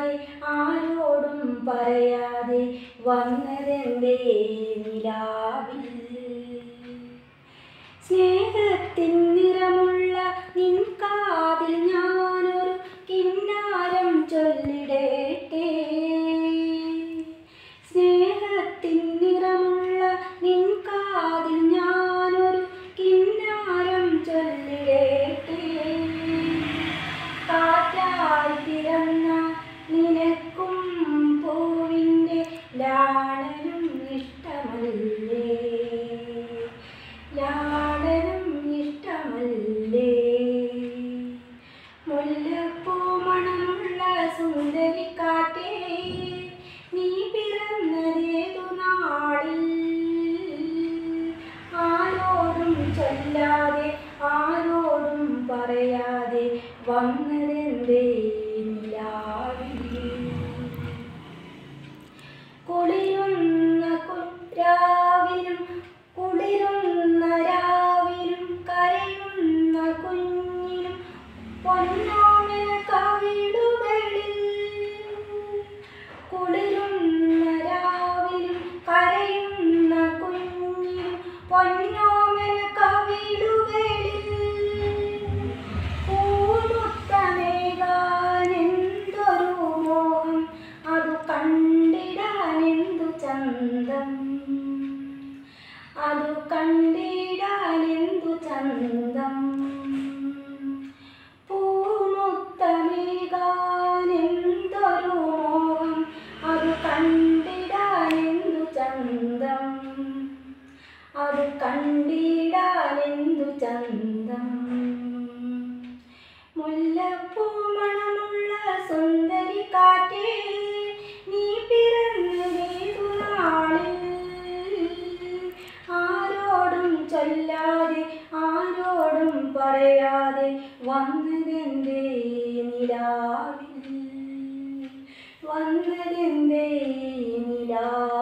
ചൊല്ലാതെ ആരോടും പറയാതെ വന്നതെന്തേ നിലാവിൽ സ്നേഹത്തിൻ നിറമുള്ള നിൻ കാതിൽ ഞാനൊരു കിന്നാരം ചൊല്ലിടട്ടെ സ്നേഹത്തിൻ നിറമുള്ള നിൻ കാതിൽ ഞാനൊരു കിന്നാരം ചൊല്ലിടട്ടെ കാറ്റായി പിറന്ന നിനക്കും പൂവിൻ്റെ ലാളനും ഇഷ്ടമല്ലേ ലാളനും ഇഷ്ടമല്ലേ മുല്ലപ്പൂ മണമുള്ള സുന്ദരിക്കാറ്റേ നീ പിറന്നതേതു നാളിൽ ആരോടും ചൊല്ലാതെ ആരോടും പറയാതെ വന്നതെന്തേ നിലാവിൽ കുളിരുന്ന കുരാവിലും കുളിരുന്ന രാവിലും കരയുന്ന കുഞ്ഞിലും പൊന്നോമന കവിളുകളിൽ കുളിരുന്ന രാവിലും കരയുന്ന കുഞ്ഞിലും പൊന്നോമന കവിളുകളിൽ പൂമുത്തമേകാനെന്തൊരു മോഹം അതു കണ്ടിടാനെന്തു ചന്തം അതു കണ്ടിടാനെന്തു ചന്തം പൂമുത്തമേകാനെന്തൊരു മോഹം അതു കണ്ടിടാനെന്തു ചന്തം അത് കണ്ടിടാനെന്തു ചന്തം മുല്ലപ്പൂ മണമുള്ള സുന്ദരി കാറ്റേ നീ പിറന്നതേതു നാളിൽ ആരോടും ചൊല്ലാതെ ആരോടും പറയാതെ വന്നതെന്തേ നിലാവിൽ വന്നതെന്തേ നിലാവിൽ